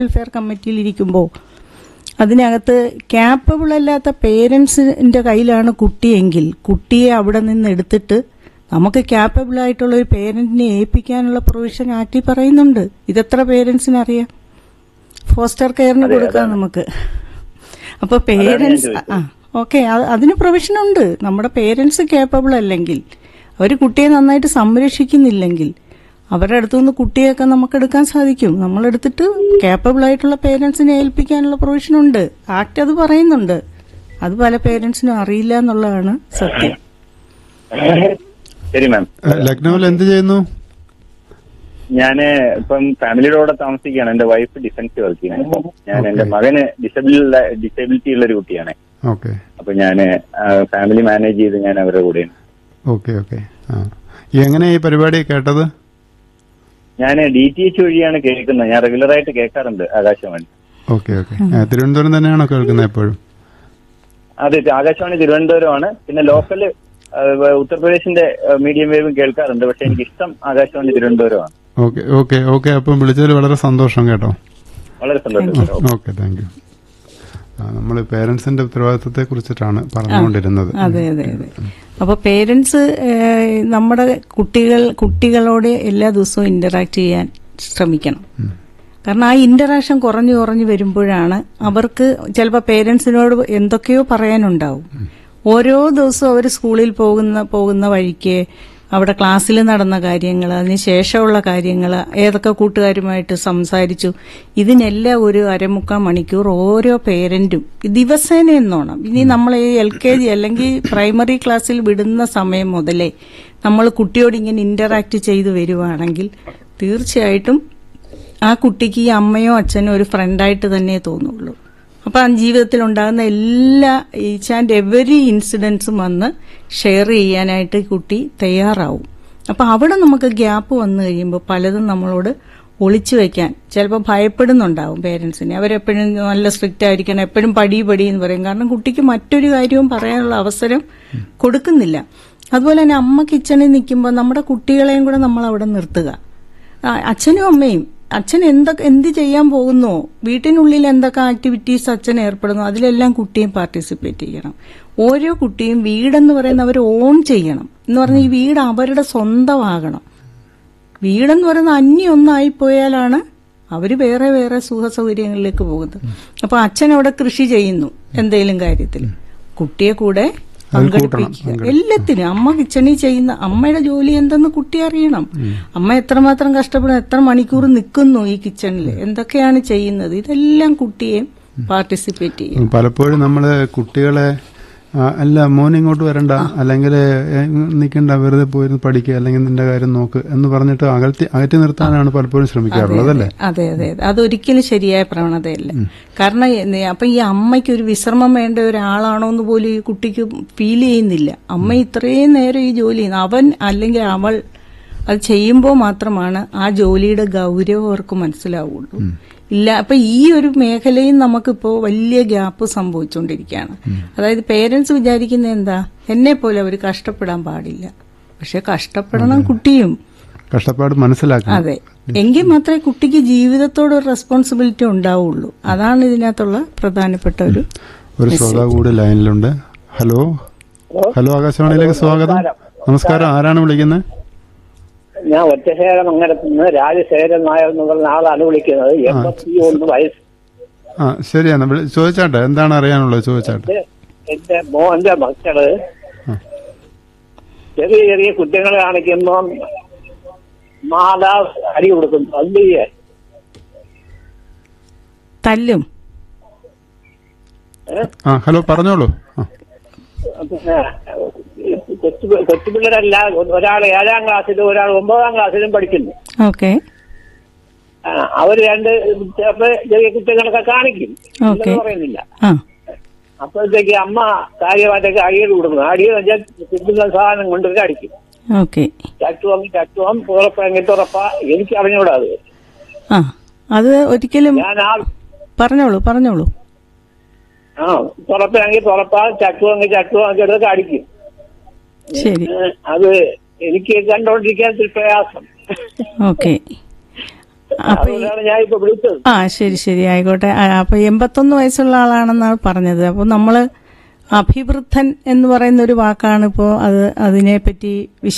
welfare കമ്മിറ്റിയിൽ ഇരിക്കുമ്പോൾ അതിനകത്ത് ക്യാപ്പബിൾ അല്ലാത്ത പേരൻസിന്റെ കയ്യിലാണ് കുട്ടിയെങ്കിൽ കുട്ടിയെ അവിടെ നിന്ന് എടുത്തിട്ട് നമുക്ക് ക്യാപ്പബിൾ ആയിട്ടുള്ള ഒരു പേരന്റിനെ ഏൽപ്പിക്കാനുള്ള പ്രൊവിഷൻ ആക്ടിൽ പറയുന്നുണ്ട് ഇതെത്ര പേരൻസിന് അറിയാം ഫോസ്റ്റർ കെയറിന് കൊടുക്കാം നമുക്ക് അപ്പൊ പേരൻസ് ആ ഓക്കെ അതിന് പ്രൊവിഷൻ ഉണ്ട് നമ്മുടെ പേരൻസ് കേപ്പബിൾ അല്ലെങ്കിൽ അവർ കുട്ടിയെ നന്നായിട്ട് സംരക്ഷിക്കുന്നില്ലെങ്കിൽ അവരുടെ അടുത്തുനിന്ന് കുട്ടിയൊക്കെ നമുക്ക് എടുക്കാൻ സാധിക്കും നമ്മളെടുത്തിട്ട് കേപ്പബിൾ ആയിട്ടുള്ള പേരൻസിനെ ഏൽപ്പിക്കാനുള്ള പ്രൊവിഷൻ ഉണ്ട് ആക്ട് അത് പറയുന്നുണ്ട് അത് പല പേരൻസിനും അറിയില്ല എന്നുള്ളതാണ് സത്യം ശരി മാം ലക്നൌവിൽ എന്ത് ചെയ്യുന്നു ഞാന് ഇപ്പം ഫാമിലിയുടെ കൂടെ താമസിക്കുകയാണ് എന്റെ വൈഫ് ഡിഫൻസ് വർക്ക് ചെയ്യുന്നത് ഞാൻ എന്റെ മകന് ഡിസബിൾ ഡിസബിലിറ്റി ഉള്ള ഒരു കുട്ടിയാണ് ഓക്കെ അപ്പൊ ഞാന് ഫാമിലി മാനേജ് ചെയ്ത് ഞാൻ അവരുടെ കൂടെയാണ് ഓക്കെ ഓക്കെ ആ എങ്ങനെ ഈ പരിപാടി കേട്ടത് ഞാൻ ഡി ടി എച്ച് വഴിയാണ് കേൾക്കുന്നത് ഞാൻ റെഗുലർ ആയിട്ട് കേൾക്കാറുണ്ട് ആകാശവാണി ഓക്കെ ഓക്കെ തിരുവനന്തപുരം തന്നെയാണോ കേൾക്കുന്നത് എപ്പോഴും അതെ ആകാശവാണി തിരുവനന്തപുരമാണ് പിന്നെ ലോക്കൽ ഉത്തർപ്രദേശിന്റെ മീഡിയം വേവും കേൾക്കാറുണ്ട് പക്ഷെ എനിക്ക് ഇഷ്ടം ആകാശവാണി തിരുവനന്തപുരമാണ് ഓക്കെ ഓക്കെ ഓക്കെ അപ്പം വിളിച്ചതിൽ വളരെ സന്തോഷം കേട്ടോ വളരെ സന്തോഷം ഓക്കെ താങ്ക് യു നമ്മൾ പേരൻസിന്റെ ഉത്തരവാദിത്തത്തെ കുറിച്ചിട്ടാണ് പറഞ്ഞുകൊണ്ടിരുന്നത് അതെ അതെ അതെ അപ്പൊ പേരൻസ് നമ്മുടെ കുട്ടികൾ കുട്ടികളോട് എല്ലാ ദിവസവും ഇന്ററാക്ട് ചെയ്യാൻ ശ്രമിക്കണം കാരണം ആ ഇന്ററാക്ഷൻ കുറഞ്ഞു കുറഞ്ഞു വരുമ്പോഴാണ് അവർക്ക് ചിലപ്പോൾ പേരൻസിനോട് എന്തൊക്കെയോ പറയാനുണ്ടാവും ഓരോ ദിവസവും അവർ സ്കൂളിൽ പോകുന്ന പോകുന്ന വഴിക്ക് അവിടെ ക്ലാസ്സിൽ നടന്ന കാര്യങ്ങൾ അതിന് ശേഷമുള്ള കാര്യങ്ങൾ ഏതൊക്കെ കൂട്ടുകാരുമായിട്ട് സംസാരിച്ചു ഇതിനെല്ലാം ഒരു അരമുക്കാൽ മണിക്കൂർ ഓരോ പേരന്റും ദിവസേന എന്നോണം ഇനി നമ്മൾ ഈ എൽ കെ ജി അല്ലെങ്കിൽ പ്രൈമറി ക്ലാസ്സിൽ വിടുന്ന സമയം മുതലേ നമ്മൾ കുട്ടിയോട് ഇങ്ങനെ ഇന്ററാക്ട് ചെയ്തു വരുവാണെങ്കിൽ തീർച്ചയായിട്ടും ആ കുട്ടിക്ക് ഈ അമ്മയോ അച്ഛനോ ഒരു ഫ്രണ്ടായിട്ട് തന്നെ തോന്നുള്ളൂ അപ്പൊ ആ ജീവിതത്തിൽ ഉണ്ടാകുന്ന എല്ലാ ഈച്ച് ആൻഡ് എവറി ഇൻസിഡൻസും വന്ന് ഷെയർ ചെയ്യാനായിട്ട് കുട്ടി തയ്യാറാവും അപ്പൊ അവിടെ നമുക്ക് ഗ്യാപ്പ് വന്നു കഴിയുമ്പോൾ പലതും നമ്മളോട് ഒളിച്ചു വെക്കാൻ ചിലപ്പോൾ ഭയപ്പെടുന്നുണ്ടാവും പേരൻസിനെ അവരെപ്പോഴും നല്ല സ്ട്രിക്റ്റ് ആയിരിക്കണം എപ്പോഴും പടി പടി എന്ന് പറയും കാരണം കുട്ടിക്ക് മറ്റൊരു കാര്യവും പറയാനുള്ള അവസരം കൊടുക്കുന്നില്ല അതുപോലെ തന്നെ അമ്മ കിച്ചണിൽ നിൽക്കുമ്പോൾ നമ്മുടെ കുട്ടികളെയും കൂടെ നമ്മൾ അവിടെ നിർത്തുക അച്ഛനും അമ്മയും അച്ഛൻ എന്തൊക്കെ എന്ത് ചെയ്യാൻ പോകുന്നോ വീട്ടിനുള്ളിൽ എന്തൊക്കെ ആക്ടിവിറ്റീസ് അച്ഛൻ ഏർപ്പെടുന്നു അതിലെല്ലാം കുട്ടിയും പാർട്ടിസിപ്പേറ്റ് ചെയ്യണം ഓരോ കുട്ടിയും വീടെന്ന് പറയുന്ന അവർ ഓൺ ചെയ്യണം എന്ന് പറഞ്ഞാൽ ഈ വീട് അവരുടെ സ്വന്തമാകണം വീടെന്ന് പറയുന്ന അന്യം ഒന്നായി പോയാലാണ് അവർ വേറെ വേറെ സുഖ സൗകര്യങ്ങളിലേക്ക് പോകുന്നത് അപ്പൊ അച്ഛൻ അവിടെ കൃഷി ചെയ്യുന്നു എന്തെങ്കിലും കാര്യത്തിൽ കുട്ടിയെ കൂടെ പങ്കെടുപ്പിക്കുക എല്ലാത്തിനും അമ്മ കിച്ചണിൽ ചെയ്യുന്ന അമ്മയുടെ ജോലി എന്തെന്ന് കുട്ടി അറിയണം അമ്മ എത്രമാത്രം കഷ്ടപ്പെടും എത്ര മണിക്കൂർ നിൽക്കുന്നു ഈ കിച്ചണിൽ എന്തൊക്കെയാണ് ചെയ്യുന്നത് ഇതെല്ലാം കുട്ടിയെ പാർട്ടിസിപ്പേറ്റ് ചെയ്യും പലപ്പോഴും നമ്മള് കുട്ടികളെ അല്ല മോൻ ഇങ്ങോട്ട് വരണ്ട അല്ലെങ്കിൽ നിൽക്കണ്ട വെറുതെ പോയിരുന്ന് പഠിക്കുക അല്ലെങ്കിൽ നിന്റെ കാര്യം നോക്ക് എന്ന് പറഞ്ഞിട്ട് അകറ്റി അകറ്റി നിർത്താനാണ് പലപ്പോഴും ശ്രമിക്കാറുള്ളത് അല്ലേ അതെ അതെ അതൊരിക്കലും ശരിയായ പ്രവണതയല്ല കാരണം അപ്പൊ ഈ അമ്മയ്ക്ക് ഒരു വിശ്രമം വേണ്ട ഒരാളാണോ എന്ന് പോലും ഈ കുട്ടിക്ക് ഫീൽ ചെയ്യുന്നില്ല അമ്മ ഇത്രയും നേരം ഈ ജോലി ചെയ്യുന്നു അവൻ അല്ലെങ്കിൽ അവൾ അത് ചെയ്യുമ്പോൾ മാത്രമാണ് ആ ജോലിയുടെ ഗൗരവം അവർക്ക് മനസ്സിലാവുള്ളൂ ഇല്ല അപ്പൊ ഈ ഒരു മേഖലയും നമുക്കിപ്പോ വലിയ ഗ്യാപ്പ് സംഭവിച്ചുകൊണ്ടിരിക്കുകയാണ് അതായത് പേരൻസ് വിചാരിക്കുന്ന എന്താ എന്നെ പോലെ അവർ കഷ്ടപ്പെടാൻ പാടില്ല പക്ഷെ കഷ്ടപ്പെടണം കുട്ടിയും കഷ്ടപ്പാട് മനസ്സിലാക്കണം അതെ എങ്കിൽ മാത്രമേ കുട്ടിക്ക് ജീവിതത്തോട് ഒരു റെസ്പോൺസിബിലിറ്റി ഉണ്ടാവുള്ളൂ അതാണ് ഇതിനകത്തുള്ള പ്രധാനപ്പെട്ട ഒരു ഒരു ശ്രോതാവ് കൂടി ലൈനിലുണ്ട് ഹലോ ഹലോ ആകാശവാണിയിലേക്ക് സ്വാഗതം നമസ്കാരം ആരാണ് വിളിക്കുന്നത് ഞാൻ ഒറ്റശേഖരം അങ്ങനത്ത് നിന്ന് രാജശേഖരൻ നായർ എന്ന് പറഞ്ഞ ആളാണ് വിളിക്കുന്നത് എൺപത്തി ഒന്ന് വയസ്സ് ആ ശരിയാണ് ചോദിച്ചാട്ടെ എന്താണ് അറിയാനുള്ളത് ചോദിച്ചാട്ടെ എന്റെ മോന്റെ മക്കള് ചെറിയ ചെറിയ കുറ്റങ്ങൾ കാണിക്കുമ്പോ മാതാവ് അടി കൊടുക്കുന്നു എന്ത് ചെയ്യാൻ തല്ലും ആ ഹലോ പറഞ്ഞോളൂ ആ പിന്നെ കൊച്ചു കൊച്ചുപിള്ളേരല്ല ഒരാൾ ഏഴാം ക്ലാസ്സിലും ഒരാൾ ഒമ്പതാം ക്ലാസ്സിലും പഠിക്കുന്നു ഓക്കെ ആ, അവര് രണ്ട് ചിലപ്പോ ചെറിയ കുറ്റങ്ങളൊക്കെ കാണിക്കും ഓക്കെ ഇല്ലെന്ന് പറയുന്നില്ല ആ അപ്പോഴത്തേക്ക് അമ്മ കാര്യമായിട്ടൊക്കെ അടിയത് കൊടുക്കുന്നു അടിയെന്ന് വെച്ചാൽ കിട്ടുന്ന സാധനം കൊണ്ടൊക്കെ അടിക്കും ഓക്കെ ചട്ടുവാങ്ങി ചട്ടുവാം തുറപ്പെങ്കിൽ തുറപ്പ എനിക്ക് അറിഞ്ഞൂടാ അത് ആ അത് ഒരിക്കലും ഞാൻ ആ പറഞ്ഞോളൂ പറഞ്ഞോളൂ ആ തുറപ്പാണെങ്കിൽ തുറപ്പ ചട്ടുവാങ്ങി ചട്ടുവാങ്ങി എടുത്തൊക്കെ അടിക്കും ശരി ഏ, അത് എനിക്ക് കണ്ടോണ്ടിരിക്കാൻ ഇത്തിരി പ്രയാസം ഓക്കെ അപ്പൊ ഈ- അതുകൊണ്ടാണ് ഞാൻ ഇപ്പൊ വിളിച്ചത് ആ ശരി ശരി ആയിക്കോട്ടെ ആ, അപ്പൊ എൺപത്തൊന്ന് വയസ്സുള്ള ആളാണെന്നാണ് പറഞ്ഞത് അപ്പോൾ നമ്മള് അഭിവൃദ്ധൻ എന്ന് പറയുന്ന ഒരു വാക്കാണ് ഇപ്പോൾ അത് അതിനെപ്പറ്റി വിശ